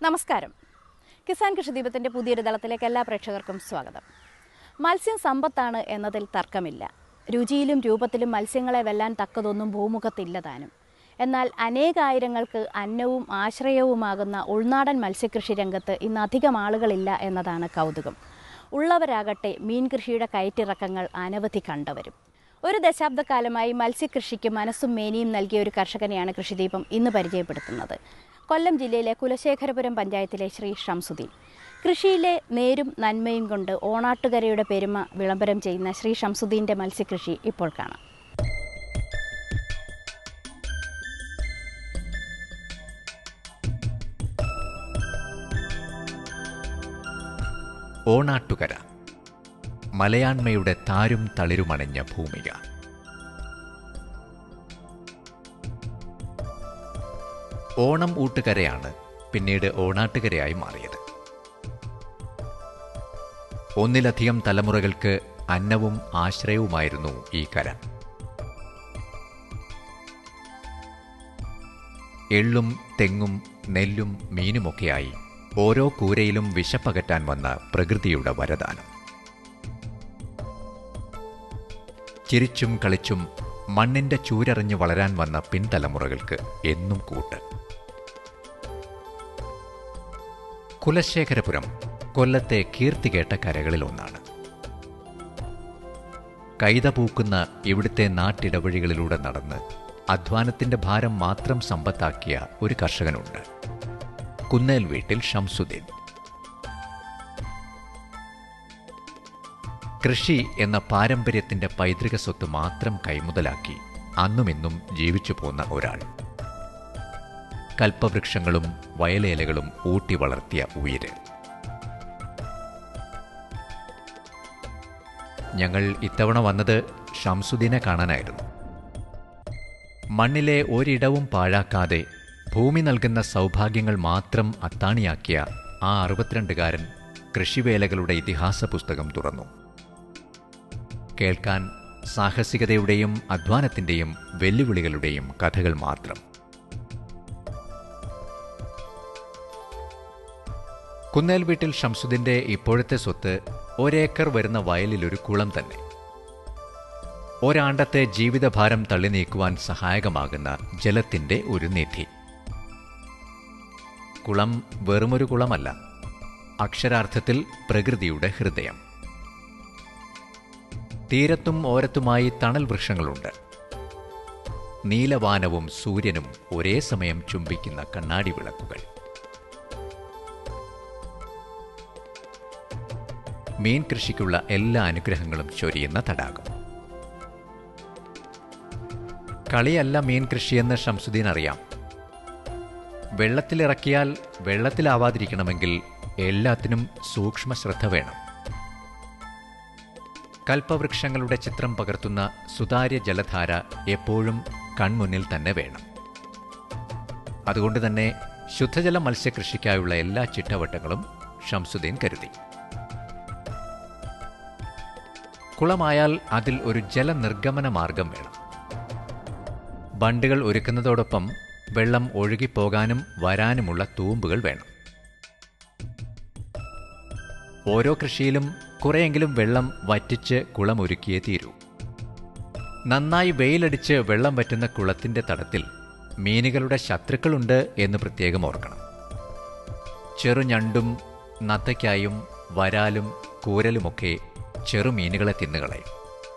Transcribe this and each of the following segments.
നമസ്കാരം കിസാൻ കൃഷിദീപത്തിൻ്റെ പുതിയൊരു ദളത്തിലേക്ക് എല്ലാ പ്രേക്ഷകർക്കും സ്വാഗതം മത്സ്യം സമ്പത്താണ് എന്നതിൽ തർക്കമില്ല രുചിയിലും രൂപത്തിലും മത്സ്യങ്ങളെ വെല്ലാൻ തക്കതൊന്നും ഭൂമുഖത്തില്ല താനും എന്നാൽ അനേകായിരങ്ങൾക്ക് അന്നവും ആശ്രയവുമാകുന്ന ഉൾനാടൻ മത്സ്യകൃഷി രംഗത്ത് ഇന്ന് അധികം ആളുകളില്ല എന്നതാണ് കൗതുകം ഉള്ളവരാകട്ടെ മീൻ കൃഷിയുടെ കയറ്റിറക്കങ്ങൾ അനവധി കണ്ടവരും ഒരു ദശാബ്ദക്കാലമായി മത്സ്യകൃഷിക്ക് മനസ്സും മേനിയും നൽകിയ ഒരു കർഷകനെയാണ് കൃഷിദീപം ഇന്ന് പരിചയപ്പെടുത്തുന്നത് കൊല്ലം ജില്ലയിലെ കുലശേഖരപുരം പഞ്ചായത്തിലെ ശ്രീ ഷംസുദ്ദീൻ കൃഷിയിലെ നേരും നന്മയും കൊണ്ട് ഓണാട്ടുകരയുടെ പെരുമ വിളംബരം ചെയ്യുന്ന ശ്രീ ഷംസുദ്ദീൻ്റെ മത്സ്യകൃഷി ഇപ്പോൾ കാണാം ഓണാട്ടുകര മലയാണ്മയുടെ താരും തളിരുമണഞ്ഞ ഭൂമിക ഓണം ഊട്ടുകരയാണ് പിന്നീട് ഓണാട്ടുകരയായി മാറിയത് ഒന്നിലധികം തലമുറകൾക്ക് അന്നവും ആശ്രയവുമായിരുന്നു ഈ കര എള്ളും തെങ്ങും നെല്ലും മീനുമൊക്കെയായി ഓരോ കൂരയിലും വിശപ്പകറ്റാൻ വന്ന പ്രകൃതിയുടെ വരദാനം ചിരിച്ചും കളിച്ചും മണ്ണിന്റെ ചൂരറിഞ്ഞു വളരാൻ വന്ന പിൻതലമുറകൾക്ക് എന്നും കൂട്ട് കുലശേഖരപുരം കൊല്ലത്തെ കീർത്തികേട്ട കരകളിലൊന്നാണ് കൈത പൂക്കുന്ന ഇവിടുത്തെ നാട്ടിടവഴികളിലൂടെ നടന്ന് അധ്വാനത്തിന്റെ ഭാരം മാത്രം സമ്പത്താക്കിയ ഒരു കർഷകനുണ്ട് കുന്നേൽ വീട്ടിൽ ഷംസുദ്ദീൻ കൃഷി എന്ന പാരമ്പര്യത്തിന്റെ പൈതൃക സ്വത്ത് മാത്രം കൈമുതലാക്കി അന്നുമിന്നും ജീവിച്ചു പോന്ന ഒരാൾ കൽപ്പവൃക്ഷങ്ങളും വയലേലകളും ഊട്ടി വളർത്തിയ ഉയര് ഞങ്ങൾ ഇത്തവണ വന്നത് ഷംസുദ്ദീനെ കാണാനായിരുന്നു മണ്ണിലെ ഒരിടവും പാഴാക്കാതെ ഭൂമി നൽകുന്ന സൗഭാഗ്യങ്ങൾ മാത്രം അത്താണിയാക്കിയ ആ അറുപത്തിരണ്ടുകാരൻ കൃഷിവേലകളുടെ ഇതിഹാസ പുസ്തകം തുറന്നു കേൾക്കാൻ സാഹസികതയുടെയും അധ്വാനത്തിന്റെയും വെല്ലുവിളികളുടെയും കഥകൾ മാത്രം കുന്നേൽ വീട്ടിൽ ഷംസുദ്ദീന്റെ ഇപ്പോഴത്തെ സ്വത്ത് ഒരേക്കർ വരുന്ന വയലിലൊരു കുളം തന്നെ ഒരാണ്ടത്തെ ജീവിതഭാരം തള്ളി നീക്കുവാൻ സഹായകമാകുന്ന ജലത്തിന്റെ ഒരു നിധി കുളം വെറുമൊരു കുളമല്ല അക്ഷരാർത്ഥത്തിൽ പ്രകൃതിയുടെ ഹൃദയം തീരത്തും ഓരത്തുമായി തണൽ വൃക്ഷങ്ങളുണ്ട് നീലവാനവും സൂര്യനും ഒരേ സമയം ചുംബിക്കുന്ന കണ്ണാടി വിളക്കുകൾ മീൻ കൃഷിക്കുള്ള എല്ലാ അനുഗ്രഹങ്ങളും ചൊരിയുന്ന തടാകം കളിയല്ല മീൻ കൃഷിയെന്ന് ഷംസുദ്ദീൻ അറിയാം വെള്ളത്തിലിറക്കിയാൽ വെള്ളത്തിലാവാതിരിക്കണമെങ്കിൽ എല്ലാത്തിനും സൂക്ഷ്മ ശ്രദ്ധ വേണം കൽപ്പവൃക്ഷങ്ങളുടെ ചിത്രം പകർത്തുന്ന സുതാര്യ ജലധാര എപ്പോഴും കൺമുന്നിൽ തന്നെ വേണം അതുകൊണ്ട് തന്നെ ശുദ്ധജല മത്സ്യകൃഷിക്കായുള്ള എല്ലാ ചിട്ടവട്ടങ്ങളും ഷംസുദ്ദീൻ കരുതി കുളമായാൽ അതിൽ ഒരു ജലനിർഗമന മാർഗം വേണം ബണ്ടുകൾ ഒരുക്കുന്നതോടൊപ്പം വെള്ളം ഒഴുകിപ്പോകാനും വരാനുമുള്ള തൂമ്പുകൾ വേണം ഓരോ കൃഷിയിലും കുറെയെങ്കിലും വെള്ളം വറ്റിച്ച് കുളം ഒരുക്കിയേ തീരൂ നന്നായി വെയിലടിച്ച് വെള്ളം വറ്റുന്ന കുളത്തിന്റെ തടത്തിൽ മീനുകളുടെ ശത്രുക്കളുണ്ട് എന്ന് പ്രത്യേകം ഓർക്കണം ചെറുഞണ്ടും നത്തയ്ക്കായും വരാലും കൂരലുമൊക്കെ ചെറുമീനുകളെ തിന്നുകളയും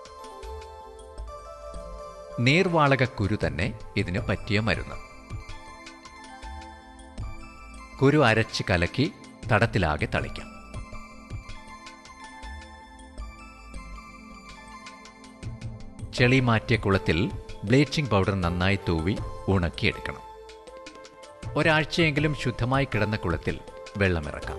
നീർവാളക കുരു തന്നെ ഇതിന് പറ്റിയ മരുന്ന് കുരു അരച്ച് കലക്കി തടത്തിലാകെ തളിക്കാം ചെളി മാറ്റിയ കുളത്തിൽ ബ്ലീച്ചിംഗ് പൗഡർ നന്നായി തൂവി ഉണക്കിയെടുക്കണം ഒരാഴ്ചയെങ്കിലും ശുദ്ധമായി കിടന്ന കുളത്തിൽ വെള്ളമിറക്കാം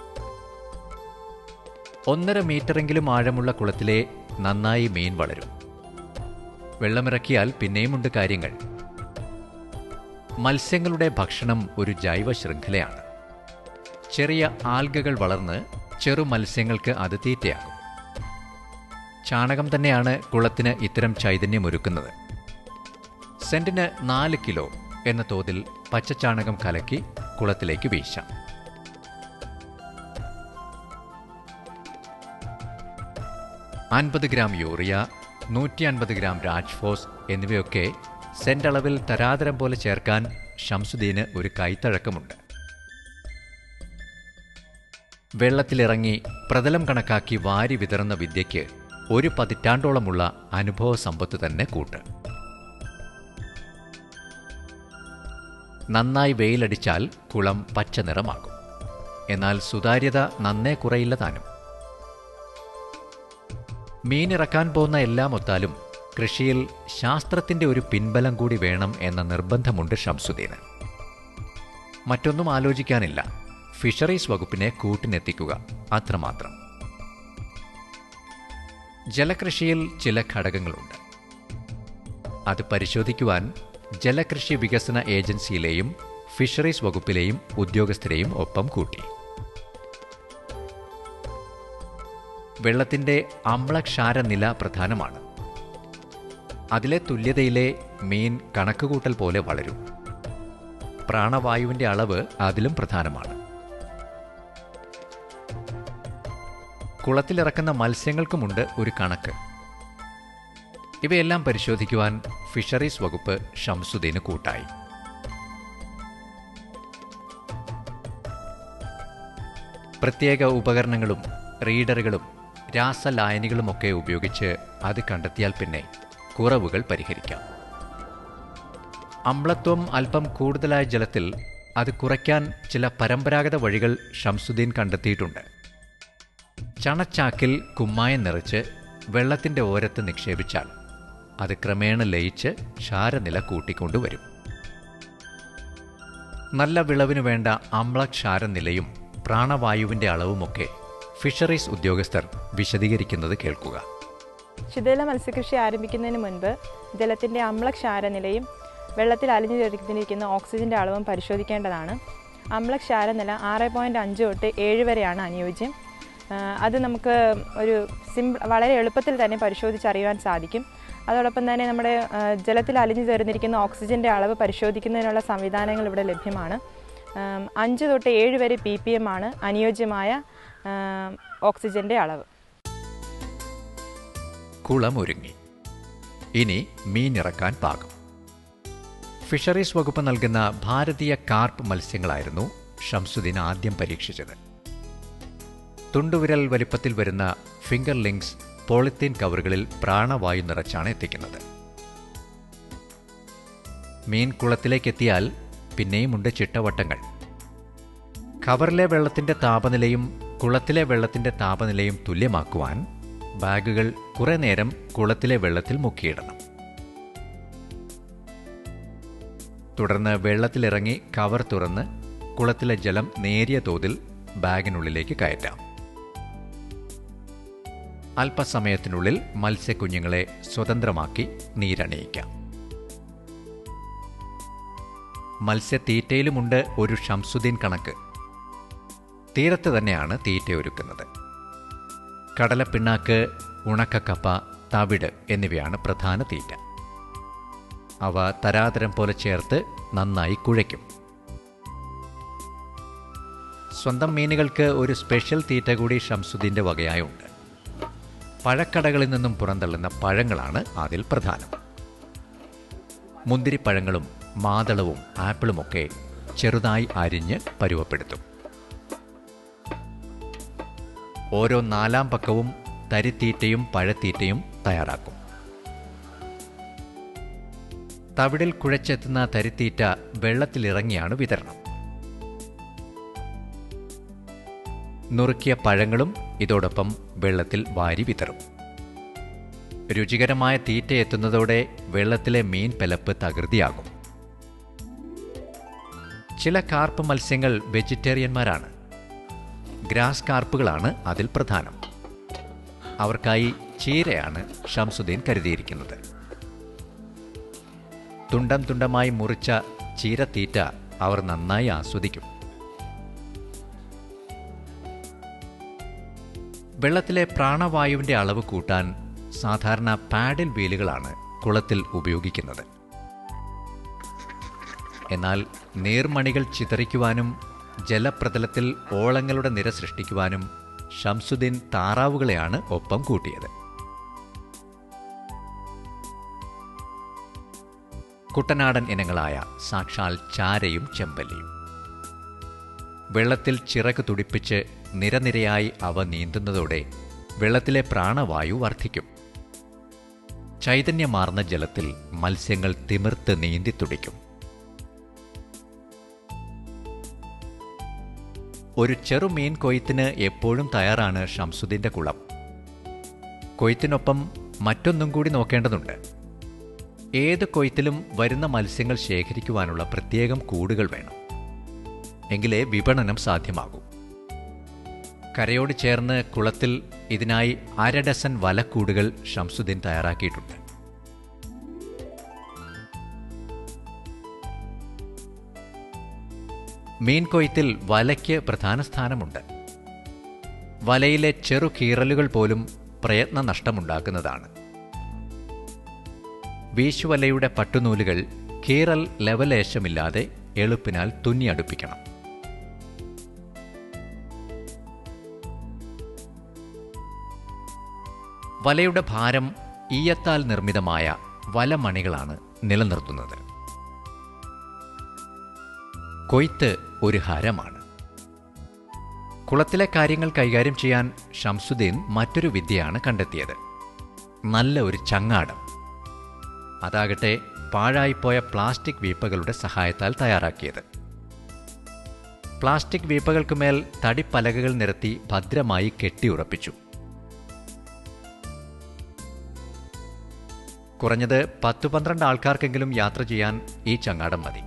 ഒന്നര മീറ്ററെങ്കിലും ആഴമുള്ള കുളത്തിലെ നന്നായി മീൻ വളരും വെള്ളമിറക്കിയാൽ പിന്നെയുമുണ്ട് കാര്യങ്ങൾ മത്സ്യങ്ങളുടെ ഭക്ഷണം ഒരു ജൈവ ശൃംഖലയാണ് ചെറിയ ആൽഗകൾ വളർന്ന് ചെറു മത്സ്യങ്ങൾക്ക് അത് തീറ്റയാകും ചാണകം തന്നെയാണ് കുളത്തിന് ഇത്തരം ചൈതന്യമൊരുക്കുന്നത് സെന്റിന് നാല് കിലോ എന്ന തോതിൽ പച്ചച്ചാണകം കലക്കി കുളത്തിലേക്ക് വീശാം അൻപത് ഗ്രാം യൂറിയ നൂറ്റി അൻപത് ഗ്രാം രാജ്ഫോസ് എന്നിവയൊക്കെ സെന്റ് അളവിൽ തരാതരം പോലെ ചേർക്കാൻ ഷംസുദ്ദീന് ഒരു കൈത്തഴക്കമുണ്ട് വെള്ളത്തിലിറങ്ങി പ്രതലം കണക്കാക്കി വാരി വിതറുന്ന വിദ്യയ്ക്ക് ഒരു പതിറ്റാണ്ടോളമുള്ള അനുഭവ സമ്പത്ത് തന്നെ കൂട്ട് നന്നായി വെയിലടിച്ചാൽ കുളം പച്ച നിറമാകും എന്നാൽ സുതാര്യത നന്നേ കുറയില്ല താനും മീനിറക്കാൻ പോകുന്ന എല്ലാം ഒത്താലും കൃഷിയിൽ ശാസ്ത്രത്തിന്റെ ഒരു പിൻബലം കൂടി വേണം എന്ന നിർബന്ധമുണ്ട് ഷംസുദ്ദീന് മറ്റൊന്നും ആലോചിക്കാനില്ല ഫിഷറീസ് വകുപ്പിനെ കൂട്ടിനെത്തിക്കുക അത്രമാത്രം ജലകൃഷിയിൽ ചില ഘടകങ്ങളുണ്ട് അത് പരിശോധിക്കുവാൻ ജലകൃഷി വികസന ഏജൻസിയിലെയും ഫിഷറീസ് വകുപ്പിലെയും ഉദ്യോഗസ്ഥരെയും ഒപ്പം കൂട്ടി വെള്ളത്തിന്റെ അമ്ലക്ഷാര നില പ്രധാനമാണ് അതിലെ തുല്യതയിലെ മീൻ കണക്കുകൂട്ടൽ പോലെ വളരും പ്രാണവായുവിന്റെ അളവ് അതിലും പ്രധാനമാണ് കുളത്തിലിറക്കുന്ന മത്സ്യങ്ങൾക്കുമുണ്ട് ഒരു കണക്ക് ഇവയെല്ലാം പരിശോധിക്കുവാൻ ഫിഷറീസ് വകുപ്പ് ഷംസുദ്ദീന് കൂട്ടായി പ്രത്യേക ഉപകരണങ്ങളും റീഡറുകളും രാസലായനികളുമൊക്കെ ഉപയോഗിച്ച് അത് കണ്ടെത്തിയാൽ പിന്നെ കുറവുകൾ പരിഹരിക്കാം അമ്ലത്വം അല്പം കൂടുതലായ ജലത്തിൽ അത് കുറയ്ക്കാൻ ചില പരമ്പരാഗത വഴികൾ ഷംസുദ്ദീൻ കണ്ടെത്തിയിട്ടുണ്ട് ചണച്ചാക്കിൽ കുമ്മായം നിറച്ച് വെള്ളത്തിന്റെ ഓരത്ത് നിക്ഷേപിച്ചാൽ അത് ക്രമേണ ലയിച്ച് ക്ഷാരനില കൂട്ടിക്കൊണ്ടുവരും നല്ല വിളവിനു വേണ്ട അമ്ലക്ഷാരനിലയും പ്രാണവായുവിന്റെ അളവുമൊക്കെ ഫിഷറീസ് ഉദ്യോഗസ്ഥർ വിശദീകരിക്കുന്നത് കേൾക്കുക ശുദ്ധജല മത്സ്യകൃഷി ആരംഭിക്കുന്നതിന് മുൻപ് ജലത്തിൻ്റെ അമ്ലക്ഷാരനിലയും വെള്ളത്തിൽ അലിഞ്ഞു ചേർത്തിരിക്കുന്ന ഓക്സിജൻ്റെ അളവും പരിശോധിക്കേണ്ടതാണ് അമ്ലക്ഷാരനില ആറ് പോയിൻറ്റ് അഞ്ച് തൊട്ട് ഏഴ് വരെയാണ് അനുയോജ്യം ആ, അത് നമുക്ക് ഒരു സിമ്പിൾ വളരെ എളുപ്പത്തിൽ തന്നെ പരിശോധിച്ചറിയുവാൻ സാധിക്കും അതോടൊപ്പം തന്നെ നമ്മുടെ ആ, ജലത്തിൽ അലിഞ്ഞു ചേർന്നിരിക്കുന്ന ഓക്സിജൻ്റെ അളവ് പരിശോധിക്കുന്നതിനുള്ള സംവിധാനങ്ങൾ ഇവിടെ ലഭ്യമാണ് ആം, അഞ്ച് തൊട്ട് ഏഴ് വരെ പി പി എം ആണ് അനുയോജ്യമായ ആം, ഓക്സിജൻ്റെ അളവ് കുളം ഒരുങ്ങി ഇനി മീനിറക്കാൻ പാകം ഫിഷറീസ് വകുപ്പ് നൽകുന്ന ഭാരതീയ കാർപ്പ് മത്സ്യങ്ങളായിരുന്നു ഷംസുദ്ദീൻ ആദ്യം പരീക്ഷിച്ചത് തുണ്ടുവിരൽ വലിപ്പത്തിൽ വരുന്ന ഫിംഗർ ലിങ്സ് പോളിത്തീൻ കവറുകളിൽ പ്രാണവായു നിറച്ചാണ് എത്തിക്കുന്നത് മീൻ കുളത്തിലേക്കെത്തിയാൽ പിന്നെയുമുണ്ട് ചിട്ടവട്ടങ്ങൾ കവറിലെ വെള്ളത്തിന്റെ താപനിലയും കുളത്തിലെ വെള്ളത്തിന്റെ താപനിലയും തുല്യമാക്കുവാൻ ബാഗുകൾ കുറെ നേരം കുളത്തിലെ വെള്ളത്തിൽ മുക്കിയിടണം തുടർന്ന് വെള്ളത്തിലിറങ്ങി കവർ തുറന്ന് കുളത്തിലെ ജലം നേരിയ തോതിൽ ബാഗിനുള്ളിലേക്ക് കയറ്റാം അല്പസമയത്തിനുള്ളിൽ മത്സ്യക്കുഞ്ഞുങ്ങളെ സ്വതന്ത്രമാക്കി നീരണിയിക്കാം മത്സ്യത്തീറ്റയിലുമുണ്ട് ഒരു ഷംസുദ്ദീൻ കണക്ക് തീരത്ത് തന്നെയാണ് തീറ്റയൊരുക്കുന്നത് കടലപ്പിണ്ണാക്ക് ഉണക്കക്കപ്പ തവിട് എന്നിവയാണ് പ്രധാന തീറ്റ അവ തരാതരം പോലെ ചേർത്ത് നന്നായി കുഴയ്ക്കും സ്വന്തം മീനുകൾക്ക് ഒരു സ്പെഷ്യൽ തീറ്റ കൂടി ഷംസുദ്ദീൻ്റെ വകയായുണ്ട് പഴക്കടകളിൽ നിന്നും പുറന്തള്ളുന്ന പഴങ്ങളാണ് അതിൽ പ്രധാനം മുന്തിരിപ്പഴങ്ങളും മാതളവും ആപ്പിളുമൊക്കെ ചെറുതായി അരിഞ്ഞ് പരുവപ്പെടുത്തും ഓരോ നാലാം പക്കവും തരിത്തീറ്റയും പഴത്തീറ്റയും തയ്യാറാക്കും തവിടിൽ കുഴച്ചെത്തുന്ന തരിത്തീറ്റ വെള്ളത്തിലിറങ്ങിയാണ് വിതരണം നുറുക്കിയ പഴങ്ങളും ഇതോടൊപ്പം വെള്ളത്തിൽ വാരി വിതറും രുചികരമായ തീറ്റ എത്തുന്നതോടെ വെള്ളത്തിലെ മീൻ പെലപ്പ് തകൃതിയാകും ചില കാർപ്പ് മത്സ്യങ്ങൾ വെജിറ്റേറിയന്മാരാണ് ഗ്രാസ് കാർപ്പുകളാണ് അതിൽ പ്രധാനം അവർക്കായി ചീരയാണ് ഷംസുദ്ദീൻ കരുതിയിരിക്കുന്നത് തുണ്ടം തുണ്ടമായി മുറിച്ച ചീരത്തീറ്റ അവർ നന്നായി ആസ്വദിക്കും വെള്ളത്തിലെ പ്രാണവായുവിന്റെ അളവ് കൂട്ടാൻ സാധാരണ പാഡിൽ വീലുകളാണ് കുളത്തിൽ ഉപയോഗിക്കുന്നത് എന്നാൽ നീർമണികൾ ചിതറിക്കുവാനും ജലപ്രതലത്തിൽ ഓളങ്ങളുടെ നിര സൃഷ്ടിക്കുവാനും ഷംസുദ്ദീൻ താറാവുകളെയാണ് ഒപ്പം കൂട്ടിയത് കുട്ടനാടൻ ഇനങ്ങളായ സാക്ഷാൽ ചാരയും ചെമ്പല്ലിയും വെള്ളത്തിൽ ചിറക് തുടിപ്പിച്ച് നിരനിരയായി അവ നീന്തുന്നതോടെ വെള്ളത്തിലെ പ്രാണവായു വർദ്ധിക്കും ചൈതന്യമാർന്ന ജലത്തിൽ മത്സ്യങ്ങൾ തിമിർത്ത് നീന്തിത്തുടിക്കും ഒരു ചെറു മീൻ കൊയ്ത്തിന് എപ്പോഴും തയ്യാറാണ് ഷംസുദ്ദീന്റെ കുളം കൊയ്ത്തിനൊപ്പം മറ്റൊന്നും കൂടി നോക്കേണ്ടതുണ്ട് ഏത് കൊയ്ത്തിലും വരുന്ന മത്സ്യങ്ങൾ ശേഖരിക്കുവാനുള്ള പ്രത്യേകം കൂടുകൾ വേണം എങ്കിലേ വിപണനം സാധ്യമാകൂ കരയോട് ചേർന്ന് കുളത്തിൽ ഇതിനായി അര ഡസൻ വലക്കൂടുകൾ ഷംസുദ്ദീൻ തയ്യാറാക്കിയിട്ടുണ്ട് മീൻ കൊയ്ത്തിൽ വലയ്ക്ക് പ്രധാന സ്ഥാനമുണ്ട് വലയിലെ ചെറു കീറലുകൾ പോലും പ്രയത്ന നഷ്ടമുണ്ടാക്കുന്നതാണ് വീശുവലയുടെ പട്ടുനൂലുകൾ കീറൽ ലെവലേശമില്ലാതെ എളുപ്പിനാൽ തുന്നിയടുപ്പിക്കണം വലയുടെ ഭാരം ഈയത്താൽ നിർമ്മിതമായ വലമണികളാണ് നിലനിർത്തുന്നത് കൊയ്ത്ത് ഒരു ഹരമാണ് കുളത്തിലെ കാര്യങ്ങൾ കൈകാര്യം ചെയ്യാൻ ഷംസുദ്ദീൻ മറ്റൊരു വിദ്യയാണ് കണ്ടെത്തിയത് നല്ല ഒരു ചങ്ങാടം അതാകട്ടെ പാഴായിപ്പോയ പ്ലാസ്റ്റിക് വീപ്പകളുടെ സഹായത്താൽ തയ്യാറാക്കിയത് പ്ലാസ്റ്റിക് വീപ്പകൾക്കുമേൽ തടിപ്പലകകൾ നിരത്തി ഭദ്രമായി കെട്ടിയുറപ്പിച്ചു കുറഞ്ഞത് പത്തു പന്ത്രണ്ട് ആൾക്കാർക്കെങ്കിലും യാത്ര ചെയ്യാൻ ഈ ചങ്ങാടം മതി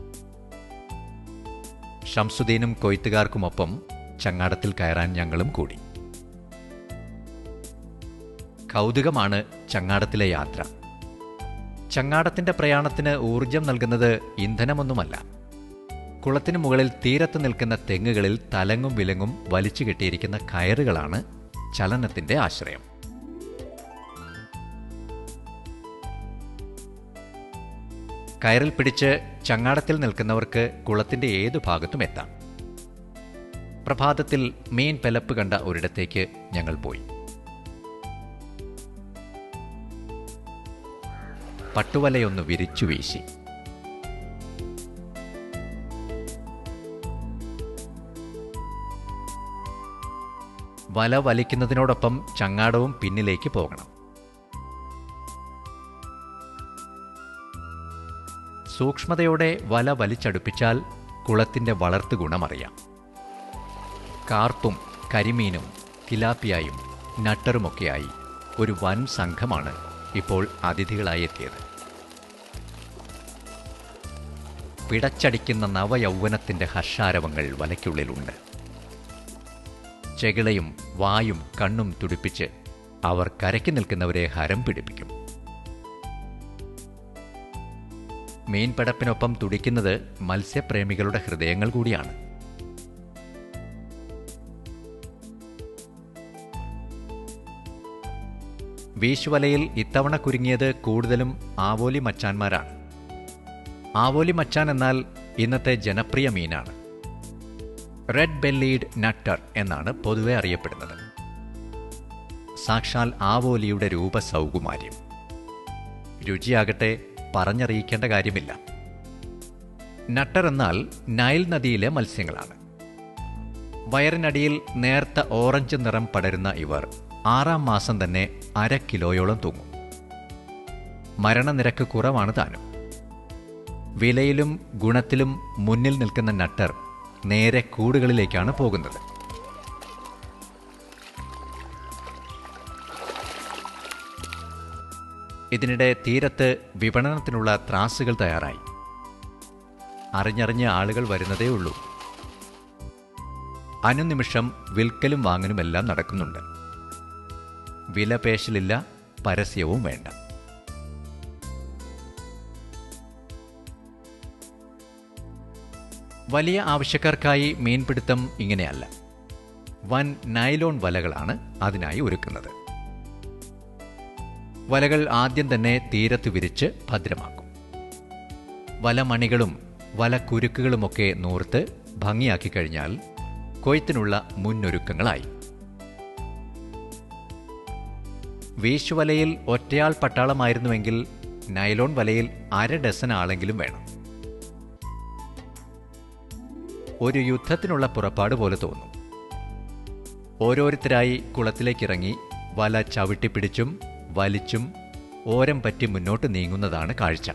ഷംസുദ്ദീനും കൊയ്ത്തുകാർക്കുമൊപ്പം ചങ്ങാടത്തിൽ കയറാൻ ഞങ്ങളും കൂടി കൗതുകമാണ് ചങ്ങാടത്തിലെ യാത്ര ചങ്ങാടത്തിന്റെ പ്രയാണത്തിന് ഊർജം നൽകുന്നത് ഇന്ധനമൊന്നുമല്ല കുളത്തിനു മുകളിൽ തീരത്ത് നിൽക്കുന്ന തെങ്ങുകളിൽ തലങ്ങും വിലങ്ങും വലിച്ചു കെട്ടിയിരിക്കുന്ന കയറുകളാണ് ചലനത്തിന്റെ ആശ്രയം കയറിൽ പിടിച്ച് ചങ്ങാടത്തിൽ നിൽക്കുന്നവർക്ക് കുളത്തിന്റെ ഏതു ഭാഗത്തും എത്താം പ്രഭാതത്തിൽ മീൻ പെലപ്പ് കണ്ട ഒരിടത്തേക്ക് ഞങ്ങൾ പോയി പട്ടുവലയൊന്ന് വിരിച്ചു വീശി വല വലിക്കുന്നതിനോടൊപ്പം ചങ്ങാടവും പിന്നിലേക്ക് പോകണം സൂക്ഷ്മതയോടെ വല വലിച്ചടുപ്പിച്ചാൽ കുളത്തിന്റെ വളർത്തു ഗുണമറിയാം കാർപ്പും കരിമീനും തിലാപ്പിയായും നട്ടറുമൊക്കെയായി ഒരു വൻ സംഘമാണ് ഇപ്പോൾ അതിഥികളായി എത്തിയത് പിടച്ചടിക്കുന്ന നവയൗവനത്തിന്റെ ഹർഷാരവങ്ങൾ വലയ്ക്കുള്ളിലുണ്ട് ചെകിളയും വായും കണ്ണും തുടിപ്പിച്ച് അവർ കരയ്ക്ക് നിൽക്കുന്നവരെ ഹരം പിടിപ്പിക്കും മീൻപടപ്പിനൊപ്പം തുടിക്കുന്നത് മത്സ്യപ്രേമികളുടെ ഹൃദയങ്ങൾ കൂടിയാണ് വീശുവലയിൽ ഇത്തവണ കുരുങ്ങിയത് കൂടുതലും ആവോലി മച്ചാന്മാരാണ് ആവോലി മച്ചാൻ എന്നാൽ ഇന്നത്തെ ജനപ്രിയ മീനാണ് റെഡ് ബെല്ലീഡ് നട്ടർ എന്നാണ് പൊതുവെ അറിയപ്പെടുന്നത് സാക്ഷാൽ ആവോലിയുടെ രൂപസൗകുമാര്യം രുചിയാകട്ടെ പറഞ്ഞറിയിക്കേണ്ട കാര്യമില്ല നട്ടർ എന്നാൽ നൈൽ നദിയിലെ മത്സ്യങ്ങളാണ് വയറിനടിയിൽ നേർത്ത ഓറഞ്ച് നിറം പടരുന്ന ഇവർ ആറാം മാസം തന്നെ അര കിലോയോളം തൂങ്ങും മരണനിരക്ക് കുറവാണ് താനും വിലയിലും ഗുണത്തിലും മുന്നിൽ നിൽക്കുന്ന നട്ടർ നേരെ കൂടുകളിലേക്കാണ് പോകുന്നത് ഇതിനിടെ തീരത്ത് വിപണനത്തിനുള്ള ത്രാസുകൾ തയ്യാറായി അറിഞ്ഞറിഞ്ഞ ആളുകൾ വരുന്നതേ ഉള്ളൂ അനുനിമിഷം വിൽക്കലും വാങ്ങലുമെല്ലാം നടക്കുന്നുണ്ട് വിലപേശലില്ല പരസ്യവും വേണ്ട വലിയ ആവശ്യക്കാർക്കായി മീൻപിടുത്തം ഇങ്ങനെയല്ല വൻ നൈലോൺ വലകളാണ് അതിനായി ഒരുക്കുന്നത് വലകൾ ആദ്യം തന്നെ തീരത്ത് വിരിച്ച് ഭദ്രമാക്കും വലമണികളും വലക്കുരുക്കുകളുമൊക്കെ നൂർത്ത് ഭംഗിയാക്കി കഴിഞ്ഞാൽ കൊയ്ത്തിനുള്ള മുന്നൊരുക്കങ്ങളായി വീശുവലയിൽ ഒറ്റയാൾ പട്ടാളമായിരുന്നുവെങ്കിൽ നൈലോൺ വലയിൽ അര ഡസൻ ആളെങ്കിലും വേണം ഒരു യുദ്ധത്തിനുള്ള പുറപ്പാട് പോലെ തോന്നും ഓരോരുത്തരായി കുളത്തിലേക്കിറങ്ങി വല ചവിട്ടിപ്പിടിച്ചും വലിച്ചും ഓരം പറ്റി മുന്നോട്ട് നീങ്ങുന്നതാണ് കാഴ്ച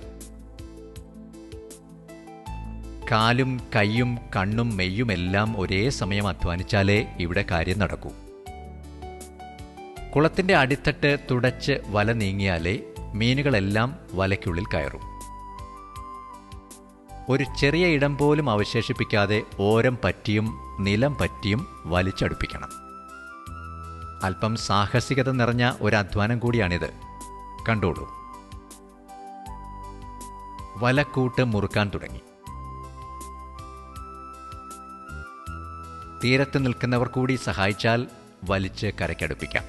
കാലും കൈയും കണ്ണും മെയ്യുമെല്ലാം ഒരേ സമയം അധ്വാനിച്ചാലേ ഇവിടെ കാര്യം നടക്കൂ കുളത്തിന്റെ അടിത്തട്ട് തുടച്ച് വല നീങ്ങിയാലേ മീനുകളെല്ലാം വലയ്ക്കുള്ളിൽ കയറും ഒരു ചെറിയ ഇടം പോലും അവശേഷിപ്പിക്കാതെ ഓരം പറ്റിയും നിലം പറ്റിയും വലിച്ചടുപ്പിക്കണം അല്പം സാഹസികത നിറഞ്ഞ ഒരു അധ്വാനം കൂടിയാണിത് കണ്ടോളൂ വലക്കൂട്ട് മുറുക്കാൻ തുടങ്ങി തീരത്ത് നിൽക്കുന്നവർ കൂടി സഹായിച്ചാൽ വലിച്ച് കരയ്ക്കടുപ്പിക്കാം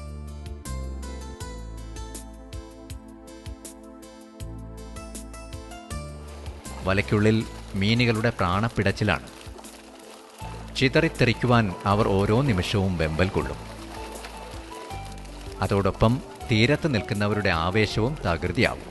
വലയ്ക്കുള്ളിൽ മീനുകളുടെ പ്രാണപ്പിടച്ചിലാണ് ചിതറിത്തെറിക്കുവാൻ അവർ ഓരോ നിമിഷവും വെമ്പൽ കൊള്ളും അതോടൊപ്പം തീരത്ത് നിൽക്കുന്നവരുടെ ആവേശവും തകൃതിയാവും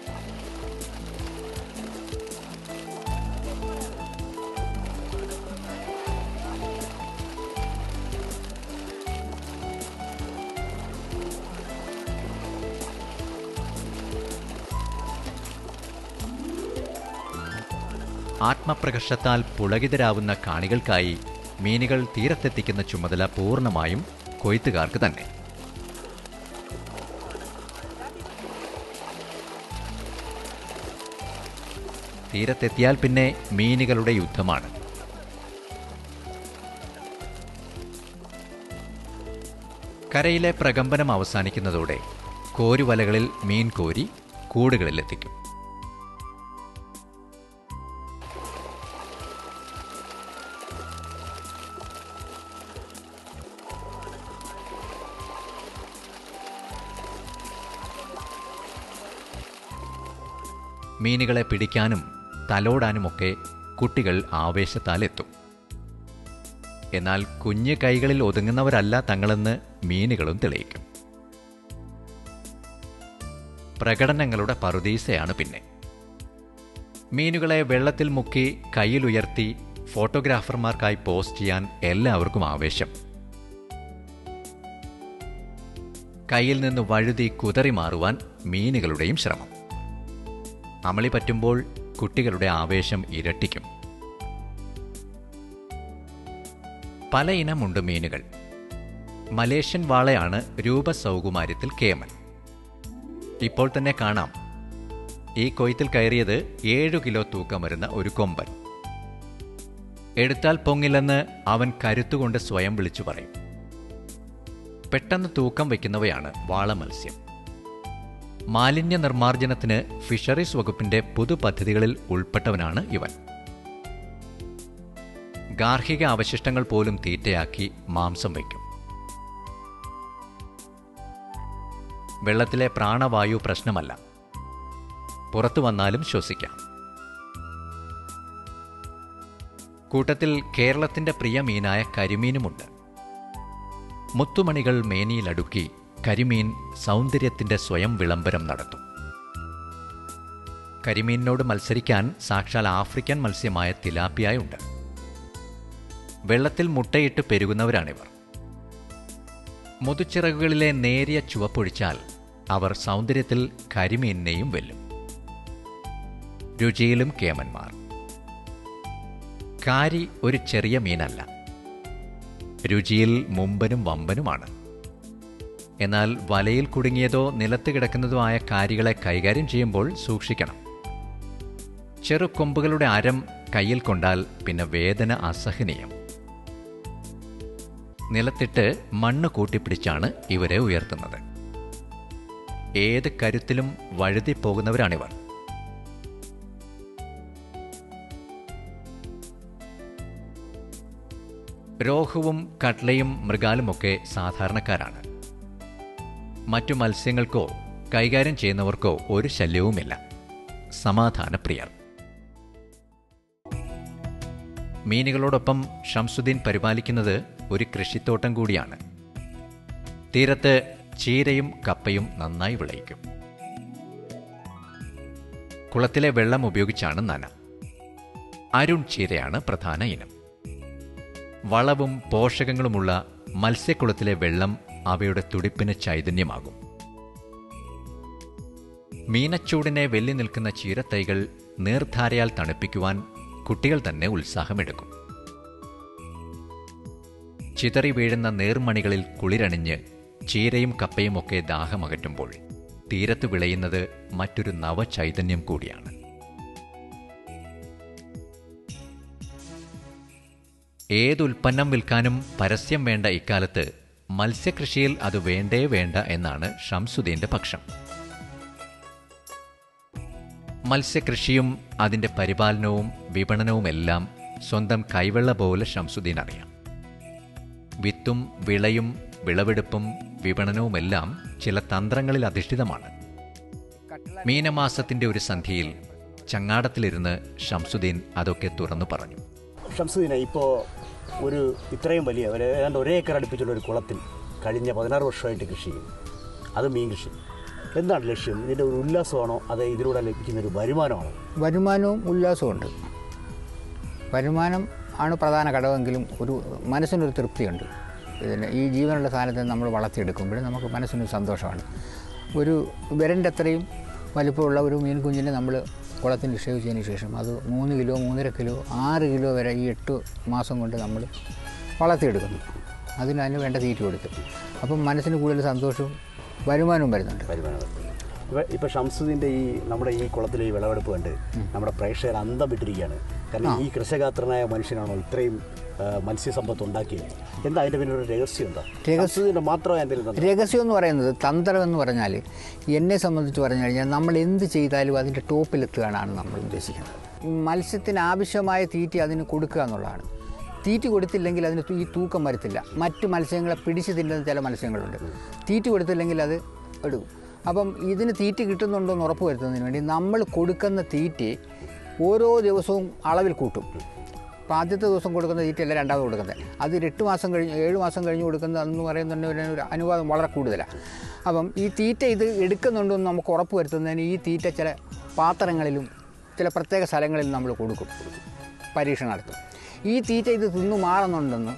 ആത്മപ്രകർഷത്താൽ പുളകിതരാവുന്ന കാണികൾക്കായി മീനുകൾ തീരത്തെത്തിക്കുന്ന ചുമതല പൂർണ്ണമായും കൊയ്ത്തുകാർക്ക് തന്നെ തീരത്തെത്തിയാൽ പിന്നെ മീനുകളുടെ യുദ്ധമാണ് കരയിലെ പ്രകമ്പനം അവസാനിക്കുന്നതോടെ കോരുവലകളിൽ മീൻ കോരി കൂടുകളിലെത്തിക്കും മീനുകളെ പിടിക്കാനും തലോടാനുമൊക്കെ കുട്ടികൾ ആവേശത്താൽ എത്തും എന്നാൽ കുഞ്ഞു കൈകളിൽ ഒതുങ്ങുന്നവരല്ല തങ്ങളെന്ന് മീനുകളും തെളിയിക്കും പ്രകടനങ്ങളുടെ പറുദീസയാണ് പിന്നെ മീനുകളെ വെള്ളത്തിൽ മുക്കി കയ്യിലുയർത്തി ഫോട്ടോഗ്രാഫർമാർക്കായി പോസ്റ്റ് ചെയ്യാൻ എല്ലാവർക്കും ആവേശം കയ്യിൽ നിന്ന് വഴുതി കുതറി മാറുവാൻ മീനുകളുടെയും ശ്രമം അമളി പറ്റുമ്പോൾ കുട്ടികളുടെ ആവേശം ഇരട്ടിക്കും പല ഇനമുണ്ട് മീനുകൾ മലേഷ്യൻ വാളയാണ് രൂപസൗകുമാര്യത്തിൽ കേമൻ ഇപ്പോൾ തന്നെ കാണാം ഈ കൊയ്ത്തിൽ കയറിയത് ഏഴു കിലോ തൂക്കം വരുന്ന ഒരു കൊമ്പൻ എടുത്താൽ പൊങ്ങില്ലെന്ന് അവൻ കരുത്തുകൊണ്ട് സ്വയം വിളിച്ചു പറയും പെട്ടെന്ന് തൂക്കം വയ്ക്കുന്നവയാണ് വാള മത്സ്യം മാലിന്യ നിർമ്മാർജ്ജനത്തിന് ഫിഷറീസ് വകുപ്പിന്റെ പുതുപദ്ധതികളിൽ ഉൾപ്പെട്ടവനാണ് ഇവൻ ഗാർഹിക അവശിഷ്ടങ്ങൾ പോലും തീറ്റയാക്കി മാംസം വയ്ക്കും വെള്ളത്തിലെ പ്രാണവായു പ്രശ്നമല്ല പുറത്തു വന്നാലും ശ്വസിക്കാം കൂട്ടത്തിൽ കേരളത്തിന്റെ പ്രിയ മീനായ കരിമീനുമുണ്ട് മുത്തുമണികൾ മേനിയിലടുക്കി കരിമീൻ സൗന്ദര്യത്തിന്റെ സ്വയം വിളംബരം നടത്തും കരിമീനിനോട് മത്സരിക്കാൻ സാക്ഷാൽ ആഫ്രിക്കൻ മത്സ്യമായ തിലാപ്പിയായുണ്ട് വെള്ളത്തിൽ മുട്ടയിട്ട് പെരുകുന്നവരാണിവർ മുതുച്ചിറകുകളിലെ നേരിയ ചുവപ്പൊഴിച്ചാൽ അവർ സൗന്ദര്യത്തിൽ കരിമീനിനെയും വെല്ലും രുചിയിലും കേമന്മാർ കാരി ഒരു ചെറിയ മീനല്ല രുചിയിൽ മുമ്പനും വമ്പനുമാണ് എന്നാൽ വലയിൽ കുടുങ്ങിയതോ നിലത്ത് കിടക്കുന്നതോ ആയ കാരികളെ കൈകാര്യം ചെയ്യുമ്പോൾ സൂക്ഷിക്കണം ചെറുകൊമ്പുകളുടെ അരം കയ്യിൽ കൊണ്ടാൽ പിന്നെ വേദന അസഹനീയം നിലത്തിട്ട് മണ്ണ് കൂട്ടിപ്പിടിച്ചാണ് ഇവരെ ഉയർത്തുന്നത് ഏത് കരുത്തിലും വഴുതിപ്പോകുന്നവരാണിവർ രോഹുവും കട്ലയും മൃഗാലുമൊക്കെ സാധാരണക്കാരാണ് മറ്റു മത്സ്യങ്ങൾക്കോ കൈകാര്യം ചെയ്യുന്നവർക്കോ ഒരു ശല്യവുമില്ല സമാധാനപ്രിയർ മീനുകളോടൊപ്പം ഷംസുദ്ദീൻ പരിപാലിക്കുന്നത് ഒരു കൃഷിത്തോട്ടം കൂടിയാണ് തീരത്ത് ചീരയും കപ്പയും നന്നായി വിളയിക്കും കുളത്തിലെ വെള്ളം ഉപയോഗിച്ചാണ് നന അരുൺ ചീരയാണ് പ്രധാന ഇനം വളവും പോഷകങ്ങളുമുള്ള മത്സ്യക്കുളത്തിലെ വെള്ളം അവയുടെ തുടിപ്പിന് ചൈതന്യമാകും മീനച്ചൂടിനെ വെല്ലി നിൽക്കുന്ന ചീരത്തൈകൾ നീർധാരയാൽ തണുപ്പിക്കുവാൻ കുട്ടികൾ തന്നെ ഉത്സാഹമെടുക്കും ചിതറി വീഴുന്ന നേർമണികളിൽ കുളിരണിഞ്ഞ് ചീരയും കപ്പയും ഒക്കെ ദാഹമകറ്റുമ്പോൾ തീരത്ത് വിളയുന്നത് മറ്റൊരു നവചൈതന്യം കൂടിയാണ് ഏതുൽപ്പന്നം വിൽക്കാനും പരസ്യം വേണ്ട ഇക്കാലത്ത് മത്സ്യകൃഷിയിൽ അത് വേണ്ടേ വേണ്ട എന്നാണ് ഷംസുദ്ദീന്റെ പക്ഷം മത്സ്യകൃഷിയും അതിന്റെ പരിപാലനവും വിപണനവുമെല്ലാം സ്വന്തം കൈവെള്ള പോലെ ഷംസുദ്ദീൻ അറിയാം വിത്തും വിളയും വിളവെടുപ്പും വിപണനവുമെല്ലാം ചില തന്ത്രങ്ങളിൽ അധിഷ്ഠിതമാണ് മീനമാസത്തിന്റെ ഒരു സന്ധ്യയിൽ ചങ്ങാടത്തിലിരുന്ന് ഷംസുദ്ദീൻ അതൊക്കെ തുറന്നു പറഞ്ഞു ഷംസുദ്ദീനെ ഇപ്പോൾ ഒരു ഇത്രയും വലിയ ഒരു ഏതാണ്ട് ഒരേ ഏക്കർ അടുപ്പിച്ചുള്ള ഒരു കുളത്തിൽ കഴിഞ്ഞ പതിനാറ് വർഷമായിട്ട് കൃഷി ചെയ്യും അത് മീൻ കൃഷി എന്താണ് ലക്ഷ്യം ഇതിൻ്റെ ഒരു ഉല്ലാസമാണോ അത് ഇതിലൂടെ ലഭിക്കുന്ന ഒരു വരുമാനമാണോ വരുമാനവും ഉല്ലാസമുണ്ട് വരുമാനം ആണ് പ്രധാന ഘടകമെങ്കിലും ഒരു മനസ്സിനൊരു തൃപ്തിയുണ്ട് ഇതിന് ഈ ജീവനുള്ള സാധനത്തെ നമ്മൾ വളർത്തിയെടുക്കുമ്പോൾ നമുക്ക് മനസ്സിനൊരു സന്തോഷമാണ് ഒരു വിരൻ്റെ അത്രയും വലിപ്പമുള്ള ഒരു മീൻ കുഞ്ഞിനെ നമ്മൾ കുളത്തിൽ നിക്ഷേപിച്ചതിന് ശേഷം അത് മൂന്ന് കിലോ മൂന്നര കിലോ ആറ് കിലോ വരെ ഈ എട്ട് മാസം കൊണ്ട് നമ്മൾ വളർത്തിയെടുക്കുന്നു അതിന് അതിന് വേണ്ട തീറ്റ കൊടുത്ത് അപ്പം മനസ്സിന് കൂടുതൽ സന്തോഷവും വരുമാനവും വരുന്നുണ്ട് വരുമാനം ഇപ്പോൾ ഇപ്പോൾ ഷംസുദ്ദീൻ്റെ ഈ നമ്മുടെ ഈ കുളത്തിലെ ഈ വിളവെടുപ്പ് കണ്ട് നമ്മുടെ പ്രേക്ഷകർ അന്തം വിട്ടിരിക്കുകയാണ് കാരണം ഈ കൃഷകാത്രനായ മനുഷ്യനാണോ ഇത്രയും ആ, മത്സ്യസമ്പത്ത് ഉണ്ടാക്കിയത് എന്താ അതിൻ്റെ പിന്നെ ഒരു രഹസ്യം എന്താ ഷംസുദ്ദീൻ്റെ മാത്രമായ എന്തെങ്കിലും തന്ത്രം? രഹസ്യം എന്ന് പറയുന്നത് തന്ത്രം എന്ന് പറഞ്ഞാൽ എന്നെ സംബന്ധിച്ച് പറഞ്ഞു കഴിഞ്ഞാൽ നമ്മൾ എന്ത് ചെയ്താലും അതിൻ്റെ ടോപ്പിലെത്തുകയാണ് നമ്മൾ ഉദ്ദേശിക്കുന്നത് ഈ മത്സ്യത്തിന് ആവശ്യമായ തീറ്റ അതിന് കൊടുക്കുക എന്നുള്ളതാണ് തീറ്റ കൊടുത്തില്ലെങ്കിൽ അതിന് ഈ തൂക്കം വരത്തില്ല മറ്റ് മത്സ്യങ്ങളെ പിടിച്ച് തിന്നുന്ന ചില മത്സ്യങ്ങളുണ്ട് തീറ്റ കൊടുത്തില്ലെങ്കിൽ അത് എടുക്കും അപ്പം ഇതിന് തീറ്റ കിട്ടുന്നുണ്ടോ എന്ന് ഉറപ്പ് വരുത്തുന്നതിന് വേണ്ടി നമ്മൾ കൊടുക്കുന്ന തീറ്റ ഓരോ ദിവസവും അളവിൽ കൂട്ടും അപ്പോൾ ആദ്യത്തെ ദിവസം കൊടുക്കുന്ന തീറ്റയല്ല രണ്ടാമത് കൊടുക്കുന്നത് അത് ഒരു എട്ട് മാസം കഴിഞ്ഞ് ഏഴ് മാസം കഴിഞ്ഞ് കൊടുക്കുന്നത് എന്ന് പറയുന്നുണ്ട് ഒരു അനുവാദം വളരെ കൂടുതലാണ് അപ്പം ഈ തീറ്റ ഇത് എടുക്കുന്നുണ്ടോ എന്ന് നമുക്ക് ഉറപ്പ് വരുത്തുന്നതിന് ഈ തീറ്റ ചില പാത്രങ്ങളിലും ചില പ്രത്യേക സ്ഥലങ്ങളിലും നമ്മൾ കൊടുക്കും പരീക്ഷണം നടത്തും ഈ തീറ്റ ഇത് തിന്നു മാറുന്നുണ്ടെന്ന്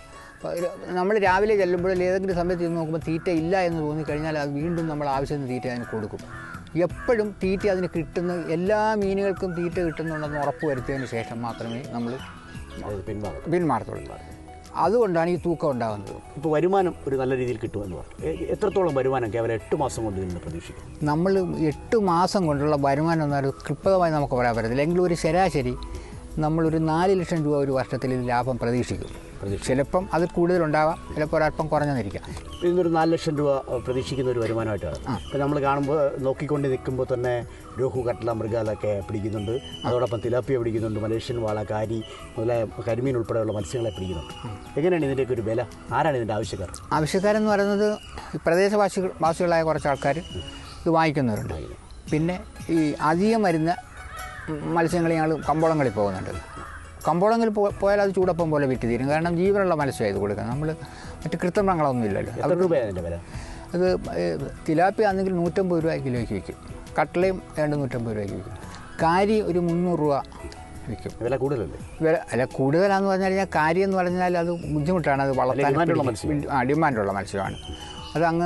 നമ്മൾ രാവിലെ ചെല്ലുമ്പോൾ ഏതെങ്കിലും സമയത്ത് ചെന്ന് നോക്കുമ്പോൾ തീറ്റ ഇല്ല എന്ന് തോന്നിക്കഴിഞ്ഞാൽ അത് വീണ്ടും നമ്മൾ ആവശ്യത്തിന് തീറ്റ അതിന് കൊടുക്കും എപ്പോഴും തീറ്റ അതിന് കിട്ടുന്ന എല്ലാ മീനുകൾക്കും തീറ്റ കിട്ടുന്നുണ്ടെന്ന് ഉറപ്പ് വരുത്തിയതിന് ശേഷം മാത്രമേ നമ്മൾ അത് പിന്മാറും പിന്മാറത്തുള്ളൂ അതുകൊണ്ടാണ് ഈ തൂക്കം ഉണ്ടാകുന്നത് ഇപ്പോൾ വരുമാനം ഒരു നല്ല രീതിയിൽ കിട്ടുമെന്ന് പറഞ്ഞു എ- എത്രത്തോളം വരുമാനം കേവലം എട്ട് മാസം കൊണ്ട് ഇതിൽ നിന്ന് പ്രതീക്ഷിക്കും നമ്മൾ എട്ട് മാസം കൊണ്ടുള്ള വരുമാനം എന്നൊരു കൃത്യമായി നമുക്ക് പറയാൻ പറ്റത്തില്ല എങ്കിലും ഒരു ശരാശരി നമ്മളൊരു നാല് ലക്ഷം രൂപ ഒരു വർഷത്തിൽ ഇത് ലാഭം പ്രതീക്ഷിക്കും ചിലപ്പം അത് കൂടുതലുണ്ടാവാം ചിലപ്പോൾ ഒരല്പം കുറഞ്ഞെന്നിരിക്കാം ഇതിനൊരു നാല് ലക്ഷം രൂപ അഹ്, പ്രതീക്ഷിക്കുന്ന ഒരു വരുമാനമായിട്ടാണ് ഇപ്പം നമ്മൾ കാണുമ്പോൾ നോക്കിക്കൊണ്ട് നിൽക്കുമ്പോൾ തന്നെ രോഹു കട്ടല മൃഗാലൊക്കെ പിടിക്കുന്നുണ്ട് അതോടൊപ്പം തിലാപ്പിയ പിടിക്കുന്നുണ്ട് മലേഷ്യൻ വാള കാരി മുതലായ കരിമീൻ ഉൾപ്പെടെയുള്ള മത്സ്യങ്ങളെ പിടിക്കുന്നുണ്ട് എങ്ങനെയാണ് ഇതിൻ്റെയൊക്കെ ഒരു വില ആരാണ് ഇതിൻ്റെ ആവശ്യക്കാർ ആവശ്യക്കാരെന്ന് പറയുന്നത് ഈ പ്രദേശവാസികൾ വാസികളായ കുറച്ച് ആൾക്കാർ ഇത് വാങ്ങിക്കുന്നവരുണ്ട് പിന്നെ ഈ അധികം വരുന്ന മത്സ്യങ്ങൾ ഞങ്ങൾ കമ്പോളങ്ങളിൽ പോകുന്നുണ്ട് കമ്പോളങ്ങളിൽ പോ പോയാൽ അത് ചൂടപ്പം പോലെ വിറ്റ് തീരും കാരണം ജീവനുള്ള മത്സ്യമാണ് ഇത് കൊടുക്കുന്നത് നമ്മൾ മറ്റ് കൃത്രിമങ്ങളൊന്നും ഇല്ലല്ലോ എത്ര രൂപയാണ് ഇതിൻ്റെ വില അത് തിലാപ്പി ആണെങ്കിൽ നൂറ്റമ്പത് രൂപ കിലോയ്ക്ക് വിൽക്കും കട്ടളയും രണ്ട് നൂറ്റമ്പത് രൂപയ്ക്ക് വിൽക്കും കാരി ഒരു മുന്നൂറ് രൂപ വിൽക്കും വില കൂടുതലല്ലേ വില അല്ല കൂടുതലാന്ന് പറഞ്ഞു കഴിഞ്ഞാൽ കാര്യം എന്ന് പറഞ്ഞാൽ അത് ബുദ്ധിമുട്ടാണ് അത് വളർത്താൻ ഡിമാൻഡുള്ള മത്സ്യം. ആ ഡിമാൻഡുള്ള മത്സ്യമാണ് അത് അങ്ങ്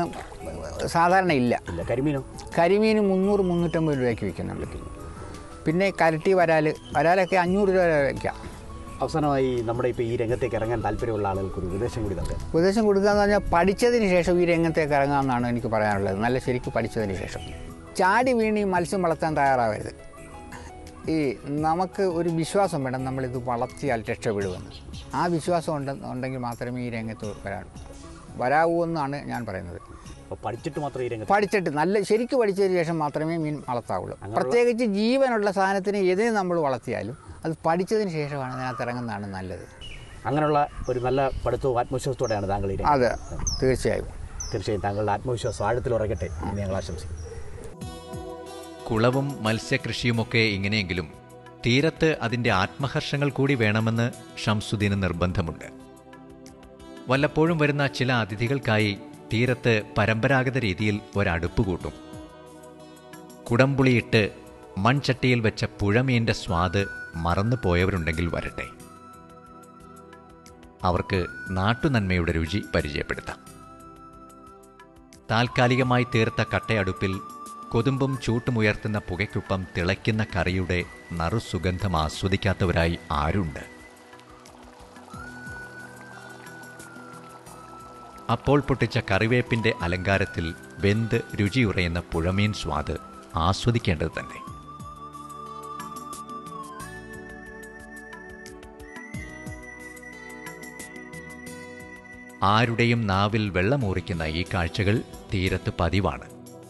സാധാരണ ഇല്ല ഇല്ല കരിമീനോ കരിമീൻ മുന്നൂറ് മുന്നൂറ്റമ്പത് രൂപയ്ക്ക് വിൽക്കുന്നുണ്ട് പിന്നെ കരട്ടി വരാൽ വരാലൊക്കെ അഞ്ഞൂറ് രൂപ വരെ വയ്ക്കാം അവസാനമായി നമ്മുടെ ഇപ്പോൾ ഈ രംഗത്തേക്ക് ഇറങ്ങാൻ താല്പര്യമുള്ള ആളുകൾക്ക് ഒരു ഉപദേശം കൂടി നൽകാം ഉപദേശം കൊടുക്കുക എന്ന് പറഞ്ഞാൽ പഠിച്ചതിന് ശേഷം ഈ രംഗത്തേക്ക് ഇറങ്ങാമെന്നാണ് എനിക്ക് പറയാനുള്ളത് നല്ല ശരിക്കും പഠിച്ചതിന് ശേഷം ചാടി വീണ് ഈ മത്സ്യം വളർത്താൻ തയ്യാറാവരുത് ഈ നമുക്ക് ഒരു വിശ്വാസം വേണം നമ്മളിത് വളർത്തിയാൽ രക്ഷപ്പെടുമെന്ന് ആ വിശ്വാസം ഉണ്ട് ഉണ്ടെങ്കിൽ മാത്രമേ ഈ രംഗത്ത് വരാൻ വരാവൂ എന്നാണ് ഞാൻ പറയുന്നത് അപ്പോൾ പഠിച്ചിട്ട് മാത്രം ഈ രംഗത്ത് പഠിച്ചിട്ട് നല്ല ശരിക്കും പഠിച്ചതിന് ശേഷം മാത്രമേ മീൻ വളർത്താവുള്ളൂ പ്രത്യേകിച്ച് ജീവനുള്ള സാധനത്തിന് എതിരെ നമ്മൾ വളർത്തിയാലും അത് പഠിച്ചതിന് ശേഷമാണ് അതിനകത്ത് ഇറങ്ങുന്നതാണ് നല്ലത് അങ്ങനെയുള്ള ഒരു നല്ല പഠിത്തവും ആത്മവിശ്വാസത്തോടെയാണ് താങ്കൾ ഈ രംഗത്ത് അതെ തീർച്ചയായും തീർച്ചയായും താങ്കളുടെ ആത്മവിശ്വാസം ആഴത്തിൽ ഉറക്കട്ടെ എന്ന് ഞങ്ങൾ ആശംസിക്കുന്നു കുളവും മത്സ്യകൃഷിയുമൊക്കെ ഇങ്ങനെയെങ്കിലും തീരത്ത് അതിന്റെ ആത്മഹർഷങ്ങൾ കൂടി വേണമെന്ന് ഷംസുദ്ദീന് നിർബന്ധമുണ്ട് വല്ലപ്പോഴും വരുന്ന ചില അതിഥികൾക്കായി തീരത്ത് പരമ്പരാഗത രീതിയിൽ ഒരടുപ്പ് കൂട്ടും കുടംപുളിയിട്ട് മൺചട്ടിയിൽ വെച്ച പുഴമീൻ്റെ സ്വാദ് മറന്നു പോയവരുണ്ടെങ്കിൽ വരട്ടെ അവർക്ക് നാട്ടുനന്മയുടെ രുചി പരിചയപ്പെടുത്താം താൽക്കാലികമായി തീർത്ത കട്ടയടുപ്പിൽ കൊതുമ്പും ചൂട്ടുമുയർത്തുന്ന പുകയ്ക്കൊപ്പം തിളയ്ക്കുന്ന കറിയുടെ നറുസുഗന്ധം ആസ്വദിക്കാത്തവരായി ആരുണ്ട് അപ്പോൾ പൊട്ടിച്ച കറിവേപ്പിന്റെ അലങ്കാരത്തിൽ വെന്ത് രുചിയുറയുന്ന പുഴമീൻ സ്വാദ് ആസ്വദിക്കേണ്ടത് തന്നെ ആരുടെയും നാവിൽ വെള്ളമൂറിക്കുന്ന ഈ കാഴ്ചകൾ തീരത്ത് പതിവാണ്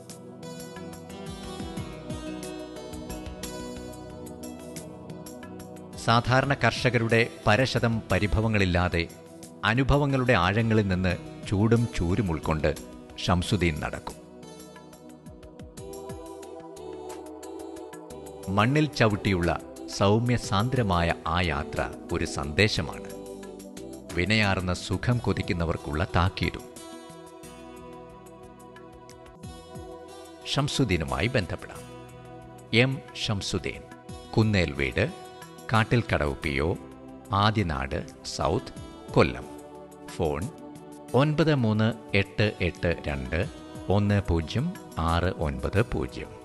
സാധാരണ കർഷകരുടെ പരശതം പരിഭവങ്ങളില്ലാതെ അനുഭവങ്ങളുടെ ആഴങ്ങളിൽ നിന്ന് ചൂടും ചൂരും ഉൾക്കൊണ്ട് ഷംസുദ്ദീൻ നടക്കും മണ്ണിൽ ചവിട്ടിയുള്ള സൗമ്യസാന്ദ്രമായ ആ യാത്ര ഒരു സന്ദേശമാണ് വിനയാർന്ന സുഖം കൊതിക്കുന്നവർക്കുള്ള താക്കീതും ഷംസുദ്ദീനുമായി ബന്ധപ്പെടാം എം ഷംസുദ്ദീൻ കുന്നേൽ വീട് Kattil Kadavu P O Aadyanad south Kollam phone ഒൻപത് മൂന്ന് എട്ട് എട്ട് രണ്ട് ഒന്ന് പൂജ്യം ആറ് ഒൻപത് പൂജ്യം